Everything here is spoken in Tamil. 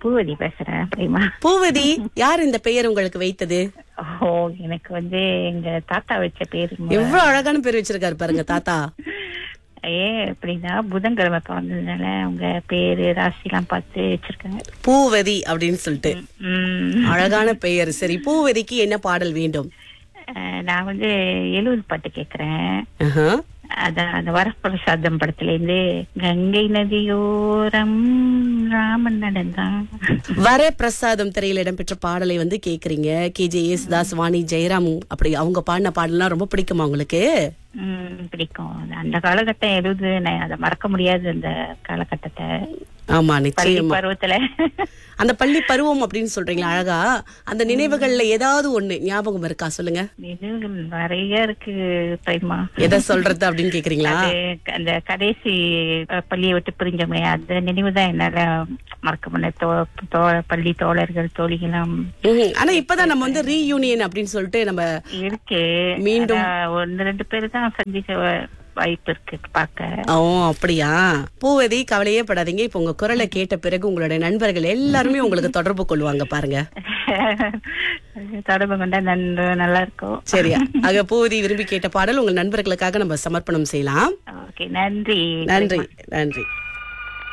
பூவதி பேசுறேன் பிரேமா பூவதி யார் இந்த பெயர் உங்களுக்கு வைத்தது ஓ எனக்கு வந்து எங்க தாத்தா வச்ச பேரு எவ்வளவு அழகான பேர் வச்சிருக்காரு பாருங்க தாத்தா ஏன் எப்படின்னா புதன்கிழமை பிறந்ததுனால அவங்க பேரு ராசி எல்லாம் பார்த்து வச்சிருக்காங்க பூவதி அப்படின்னு சொல்லிட்டு உம் அழகான பெயர் சரி பூவதிக்கு என்ன பாடல் வேண்டும் அஹ், நான் வந்து எழுவது பாட்டு கேக்குறேன் ஆஹா. அதான் அந்த வரப்பிரசாதம் படத்துல இருந்து கங்கை நதியோரம் ராமன் நடந்தான் வர பிரசாதம் திரையில் இடம்பெற்ற பாடலை வந்து கேக்குறீங்க கே ஜே யேசுதாஸ் வாணி ஜெயராம் அப்படி அவங்க பாடின பாடல்லாம் ரொம்ப பிடிக்குமா உங்களுக்கு உம் பிடிக்கும் அந்த காலகட்டம் எழுது நான் அதை மறக்க முடியாது அந்த காலகட்டத்தை ஆமா பள்ளி நிச்சயமா பருவத்துல அந்த பள்ளி பருவம் அப்படின்னு சொல்றீங்களா அழகா அந்த நினைவுகள்ல ஏதாவது ஒண்ணு ஞாபகம் இருக்கா சொல்லுங்க நினைவுகள் நிறைய இருக்கு பிரேமா எதை சொல்றது அப்படின்னு கேக்குறீங்களா அது அந்த கடைசி அஹ், பள்ளியை விட்டு பிரிஞ்சோமே அந்த நினைவு தான் என்னால மறக்க முடியல தோ- தோ- பள்ளி தோழர்கள் தோழிகளும் ம்ஹும். ஆனா இப்பதான் நம்ம வந்து ரீயூனியன் அப்படின்னு சொல்லிட்டு நம்ம இருக்கு மீண்டும். ஆனா, ஒன்னு ரெண்டு பேர் தான் சந்திக்க வ- வாய்ப்பு இருக்கு பார்க்க ஓ அப்படியா பூவதி கவலையே படாதீங்க இப்ப உங்க குரலை கேட்ட பிறகு உங்களுடைய நண்பர்கள் எல்லாருமே உங்களுக்கு தொடர்பு கொள்வாங்க பாருங்க தொடர்பு கொண்டா நன்று நல்லா இருக்கும் சரியா ஆக பூவதி விரும்பி கேட்ட பாடல் உங்கள் நண்பர்களுக்காக நம்ம சமர்ப்பணம் செய்யலாம் ஓகே நன்றி நன்றி நன்றி